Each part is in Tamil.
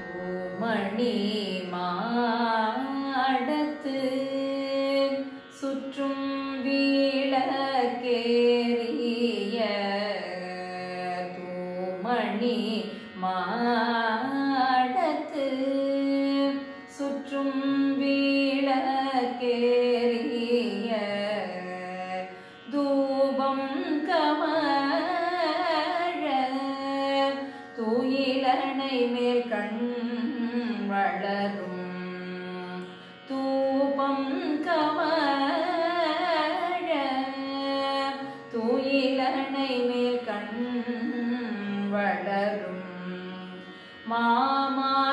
தூமணி மாடத்து சுற்றும் வீழக்கேறிய தூமணி மாடத்து சுற்றும் வீழக்கேறிய தூபம் கமழ தூயிலனை மேல் கண் வளரும் தூபம் கமழ தூயிலனை மேல் கண் வளரும் மாமா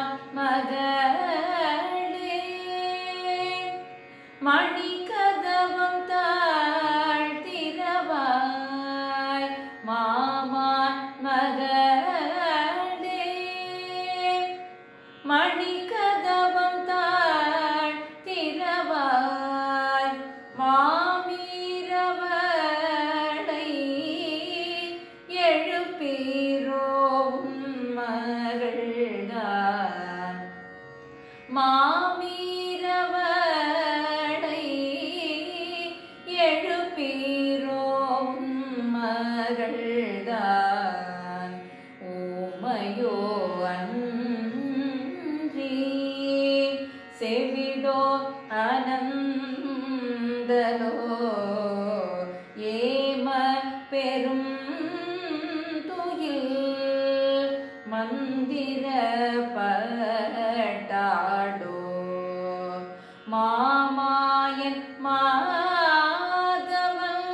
மகளே மணிக்கதவம் தாழ்த்திரவாய் மாமா மகளே மணிக்கதவம் தாழ்த்திரவாய் மாமீரவளை எழுப்பீரோவும் மகள்தான் மாமீரவடை எழுப்பீரோம் மகள்தான் ஊமையோ அன்றி செவிடோ அனந்தலோ ஏம பெரும் துயில் மந்திர பட்டாடோ மாமாயன் மாதவன்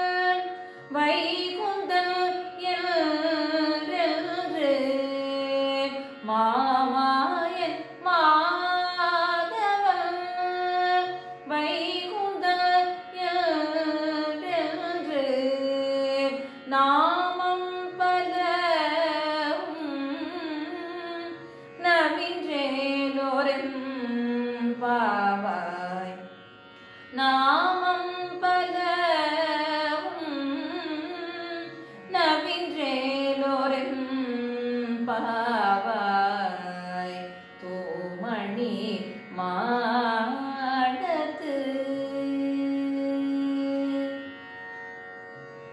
வைகுந்தன் என்றென்று மாமாயன் மாதவன் வைகுந்தன் என்றென்று நாமம் பலவும் நவின்றேலோரென் பாவாய் நாமம் பலவும் நவின்றேலோரென் பாவாய்